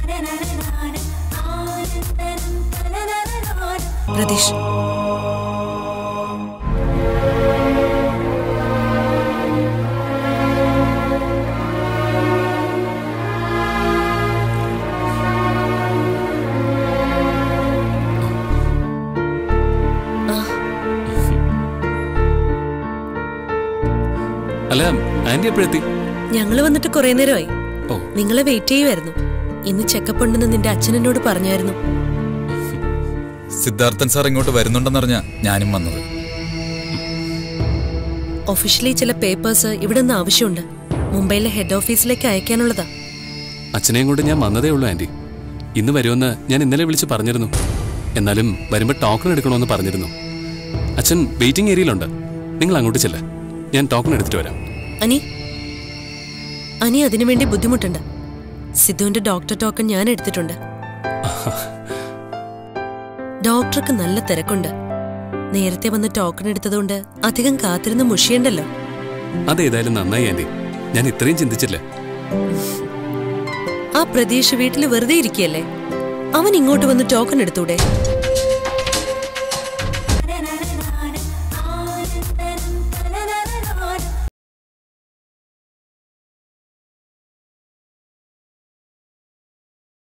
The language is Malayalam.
പ്രതീഷ് അല്ല ആന്റി എപ്പോഴെത്തി ഞങ്ങള് വന്നിട്ട് കുറെ നേരമായി ഓ നിങ്ങളെ വെയിറ്റ് ചെയ്യുമായിരുന്നു ഇന്ന് ചെക്കപ്പ് ഉണ്ടെന്ന് നിന്റെ അച്ഛൻ എന്നോട് പറഞ്ഞായിരുന്നു സിദ്ധാർത്ഥൻ സാർ ഇങ്ങോട്ട് വരുന്നുണ്ടെന്നറിഞ്ഞ ഞാനും വന്നത് ഒഫീഷ്യലി ചില പേപ്പേഴ്സ് ഇവിടെ നിന്ന് ആവശ്യമുണ്ട് മുംബൈയിലെ ഹെഡ് ഓഫീസിലേക്ക് അയക്കാനുള്ളതാ അച്ഛനെയും കൊണ്ട് ഞാൻ വന്നതേ ഉള്ളൂ ആന്റി ഇന്ന് വരുമെന്ന് ഞാൻ ഇന്നലെ വിളിച്ച് പറഞ്ഞിരുന്നു എന്നാലും വരുമ്പോൾ ടോക്കൺ എടുക്കണമെന്ന് പറഞ്ഞിരുന്നു അച്ഛൻ വെയിറ്റിംഗ് ഏരിയയിലുണ്ട് നിങ്ങൾ അങ്ങോട്ട് ചെല്ല ഞാൻ ടോക്കൺ എടുത്തിട്ട് വരാം അനി അനി അതിനുവേണ്ടി ബുദ്ധിമുട്ടുണ്ട് സിദ്ധുവിന്റെ ഡോക്ടർ ടോക്കൺ ഞാൻ എടുത്തിട്ടുണ്ട് ഡോക്ടർക്ക് നല്ല തിരക്കുണ്ട് നേരത്തെ വന്ന് ടോക്കൺ എടുത്തതുകൊണ്ട് അധികം കാത്തിരുന്ന് മുഷിയണ്ടല്ലോ അതേതായാലും നന്നായി ആന്റി ഞാൻ ഇത്രയും ചിന്തിച്ചില്ല ആ പ്രതീക്ഷ വീട്ടിൽ വെറുതെ ഇരിക്കുകയല്ലേ അവൻ ഇങ്ങോട്ട് വന്ന് ടോക്കൺ എടുത്തൂടെ